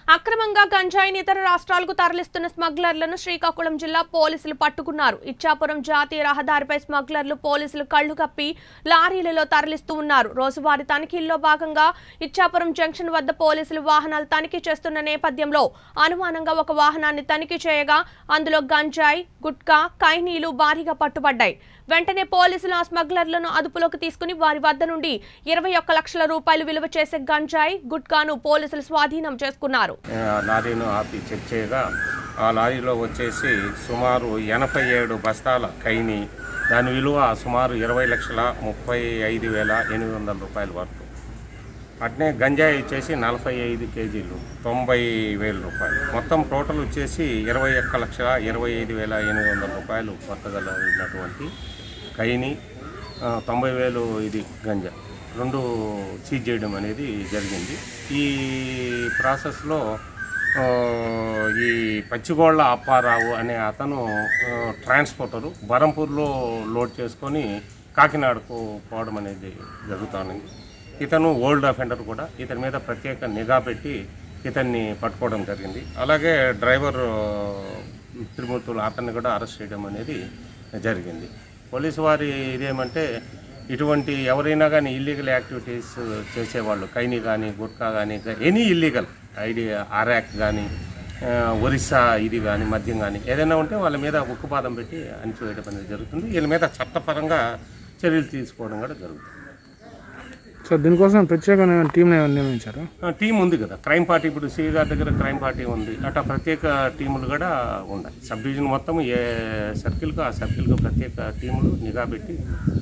అక్రమంగా గంజాయిని ఇతర రాష్ట్రాలకు తరలిస్తున్న స్మగ్లర్లను శ్రీకాకుళం జిల్లా పోలీసులు పట్టుకున్నారు ఇచ్చాపురం జాతీయ రహదారిపై స్మగ్లర్లు పోలీసులు కళ్లు కప్పి లారీలలో తరలిస్తూ ఉన్నారు రోజువారీ తనిఖీల్లో భాగంగా ఇచ్చాపురం జంక్షన్ వద్ద పోలీసులు వాహనాలు తనిఖీ చేస్తున్న నేపథ్యంలో అనుమానంగా ఒక వాహనాన్ని తనిఖీ చేయగా అందులో గంజాయి గుట్కా కైనీలు భారీగా పట్టుబడ్డాయి వెంటనే పోలీసులు ఆ స్మగ్లర్లను అదుపులోకి తీసుకుని వారి వద్ద నుండి ఇరవై ఒక్క లక్షల రూపాయలు విలువ చేసే గంజాయి గుట్కాను పోలీసులు స్వాధీనం చేసుకున్నారు ఆ లారీను ఆపి చెక్ చేయగా ఆ లారీలో వచ్చేసి సుమారు ఎనభై ఏడు బస్తాల కైని దాని విలువ సుమారు ఇరవై లక్షల ముప్పై ఐదు వేల ఎనిమిది వందల రూపాయల వరకు అట్నే గంజాయి వచ్చేసి నలభై ఐదు కేజీలు తొంభై వేల రూపాయలు మొత్తం టోటల్ వచ్చేసి ఇరవై ఒక్క లక్షల ఇరవై ఐదు వేల ఎనిమిది వందల రూపాయలు కొత్తగలిగినటువంటి కైని ఆ, తొంభై వేలు ఇది గంజా రెండు సీజ్ చేయడం అనేది జరిగింది ఈ ప్రాసెస్లో ఆ, ఈ పచ్చిగోళ్ల అప్పారావు అనే అతను ఆ, ట్రాన్స్పోర్టరు బరంపూర్లో లోడ్ చేసుకొని కాకినాడకు పోవడం అనేది జరుగుతుంది ఇతను ఓల్డ్ అఫెండర్ కూడా ఇతని మీద ప్రత్యేక నిఘా పెట్టి ఇతన్ని పట్టుకోవడం జరిగింది అలాగే డ్రైవర్ ఆ, త్రిమూర్తులు అతన్ని కూడా అరెస్ట్ చేయడం అనేది జరిగింది పోలీసు వారి ఇదేమంటే ఇటువంటి ఎవరైనా కానీ ఇల్లీగల్ యాక్టివిటీస్ చేసేవాళ్ళు కైని కానీ గుట్కా కానీ ఎనీ ఇల్లీగల్ ఐడి ఆర్యాక్ కానీ ఆ, ఒరిస్సా ఇది కానీ మద్యం కానీ ఏదైనా ఉంటే వాళ్ళ మీద ఉక్కుపాదం పెట్టి అణిచివేయడం అనేది జరుగుతుంది వీళ్ళ మీద చట్టపరంగా చర్యలు తీసుకోవడం కూడా జరుగుతుంది సో దీనికోసం ప్రత్యేకమైన టీంని ఏమైనా నియమించారు ఆ, టీం ఉంది కదా క్రైమ్ పార్టీ ఇప్పుడు సివి గారి దగ్గర క్రైమ్ పార్టీ ఉంది అట్లా ప్రత్యేక టీములు కూడా ఉన్నాయి సబ్ డివిజన్ మొత్తం ఏ సర్కిల్కు ఆ సర్కిల్కు ప్రత్యేక టీములు నిఘా పెట్టి